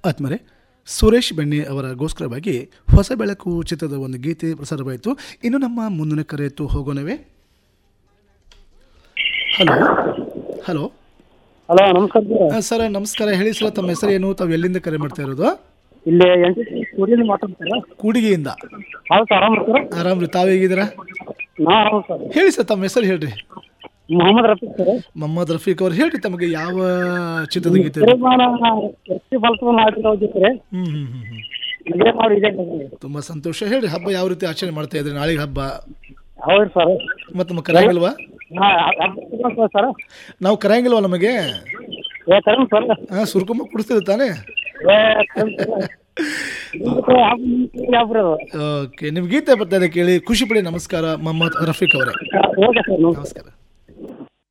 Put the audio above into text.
ಆತ್ಮರೆ ಸುರೇಶ್ ಬೆಣ್ಣೆ ಅವರಗೋಸ್ಕರವಾಗಿ ಹೊಸ ಬೆಳಕು ಚಿತ್ರದ ಒಂದು ಗೀತೆ ಪ್ರಸಾರವಾಯಿತು ಇನ್ನು ನಮ್ಮ ಮುಂದಿನ ಕರೆಯಿತು ಹೋಗೋಣವೇ ಹಲೋ ಹಲೋ ಹಲೋ ನಮಸ್ಕಾರ ಸರ್ ಸರ್ ನಮಸ್ಕಾರ ಹೇಳಿ ಸರ್ ತಮ್ಮ ಹೆಸರು ಏನು ತಾವು ಎಲ್ಲಿಂದ ಕರೆ ಮಾಡ್ತಾ ಇರೋದು ಇಲ್ಲಿ ಎಂಟು ಸ್ಟೂಡಿಯೋದಿಂದ ಮಾತಾಡ್ತೀರಾ ಕೂಡಿಗೆಯಿಂದ ಹೌದು ಸರ್ ಆರಾಮ ಸರ್ ಆರಾಮ್ರಿ ತಾವು ಹೇಗಿದ್ದೀರಾ ನಾ ಆರಾಮ ಸರ್ ಹೇಳಿ ಸರ್ ತಮ್ಮ ಹೆಸರು ಹೇಳ್ರಿ ಮೊಹಮ್ಮದ್ ರಫೀಕ್ ಸರ್ ಮೊಹಮ್ಮದ್ ರಫೀಕ್ ಅವ್ರು ಹೇಳ್ರಿ ತಮಗೆ ಯಾವ ಚಿತ್ರದ ಗೀತೆ ಸುರೇಮಾನ ಎಸ್ಟಿ ಬಲ್ತವನ್ನ ಹಾಕಿರೋ ಹೋಗಿದ್ರೆ ಹ್ಮ್ ಹ್ಮ್ ಹ್ಮ್ ಹ್ಮ್ ಇದೇ ಮಾಡಿ ಇದೆ ನಮಗೆ. ತುಂಬಾ ಸಂತೋಷ ಹೇಳ್ರಿ ಹಬ್ಬ ಯಾವ ರೀತಿ ಆಚರಣೆ ಮಾಡ್ತಾ ಇದ್ರಿ ನಾಳೆಗೆ ಹಬ್ಬ ಹೌದು ಸರ್ ಮತ್ತೆ ನಮಗೆ ಕರೆಯಂಗಿಲ್ವಾ ಹಾ ಅದ್- ಸರ್ ನಾವು ಕರೆಯಂಗಿಲ್ವಾ ನಮಗೆ ಏ ಕರೆಮ್ ಸರ್ ಹಾ ಸುರ್ಕುಂಬ ಕುಡಿಸ್ತೀರಿ ತಾನೇ ಏ ಕರೆಮ್ ಸರ್ ನಿಮ್ದು ಹಬ್ಬ ಯಾವ ಊರು? ಓಕೆ ನಿಮ್ ಗೀತೆ ಬರ್ತಾ ಇದೆ ಕೇಳಿ ಖುಷಿ ಪಡಿ ನಮಸ್ಕಾರ ಮೊಹಮ್ಮದ್ ರಫೀಕ್ ಅವರೇ ಓಕೆ ಸರ್ ನಮಸ್ಕಾರ ನಮಸ್ಕಾರ